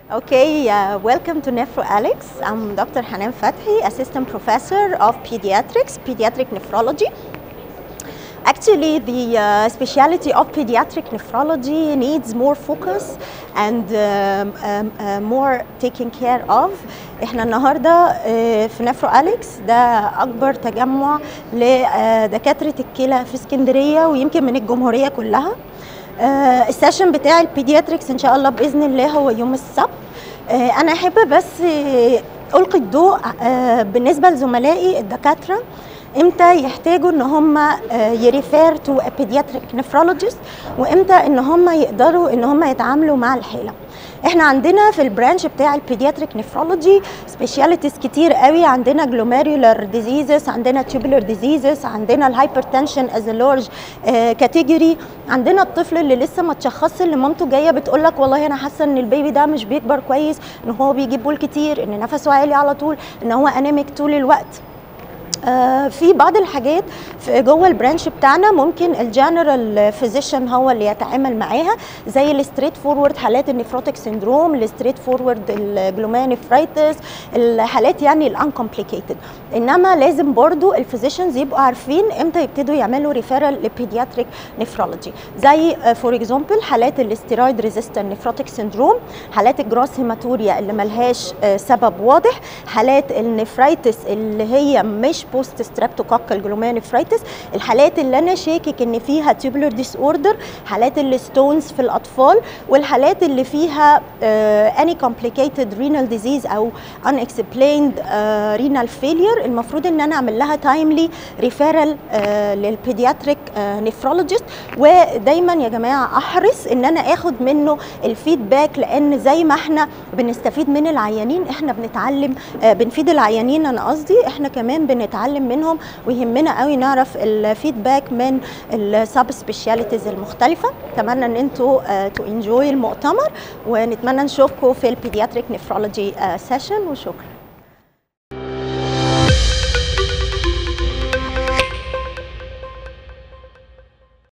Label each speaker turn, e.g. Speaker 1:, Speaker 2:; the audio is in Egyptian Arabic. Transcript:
Speaker 1: Okay, uh, welcome to Nephro Alex. I'm Dr. Hanan Fathi, Assistant Professor of Pediatrics, Pediatric Nephrology. Actually, the uh, specialty of pediatric nephrology needs more focus and um, um, uh, more taken care of. احنا النهارده uh, في نفرو أليكس ده أكبر تجمع لدكاترة الكلى في اسكندرية ويمكن من الجمهورية كلها. uh, السيشن بتاع البيدياتريكس إن شاء الله بإذن الله هو يوم السبت. uh, أنا أحب بس ألقي الضوء بالنسبة لزملائي الدكاترة امتى يحتاجوا ان هم يريفير تو بيدياتريك نفرولوجيست وامتى ان هم يقدروا ان هم يتعاملوا مع الحاله احنا عندنا في البرانش بتاع البيدياتريك نفرولوجي سبيشاليتيز كتير قوي عندنا جلوميرولار ديزيزز عندنا تيوبولار ديزيزز عندنا الهايبرتنشن از لارج كاتيجوري عندنا الطفل اللي لسه ما اتشخصش اللي مامته جايه بتقول لك والله انا حاسه ان البيبي ده مش بيكبر كويس ان هو بيجيب بول كتير ان نفسه عالي على طول ان هو انيميك طول الوقت آه في بعض الحاجات في جوه البرانش بتاعنا ممكن الجنرال فيزيشن هو اللي يتعامل معاها زي الستريت فورورد حالات النفروتيك سندروم الستريت فورورد الجلومانيفرايتس الحالات يعني الانكومبليكيتد انما لازم برضو الفيزيشنز يبقوا عارفين امتى يبتدوا يعملوا ريفيرال لبيدياتريك نفرولوجي زي فور اكزامبل حالات الاستيرويد ريزيستنت نفروتيك سندروم حالات الجراس هيماتوريا اللي ملهاش آه سبب واضح حالات النفرايتس اللي هي مش بوست ستريبتوكوكال جلومانيفرايتس الحالات اللي انا شاكك ان فيها تيبولر ديس اوردر حالات الستونز في الاطفال والحالات اللي فيها اني كومبليكيتد رينال ديزيز او ان اكسبليند رينال فيلير المفروض ان انا اعمل لها تايملي ريفيرال للبيدياتريك نفرولوجيست ودايما يا جماعه احرص ان انا اخد منه الفيدباك لان زي ما احنا بنستفيد من العيانين احنا بنتعلم بنفيد العيانين انا قصدي احنا كمان بنتعلم منهم ويهمنا قوي نعرف الفيدباك من السب سبيشاليتيز المختلفه اتمنى ان انتوا تو انجوي المؤتمر ونتمنى نشوفكم في البيدياتريك نفرولوجي سيشن وشكرا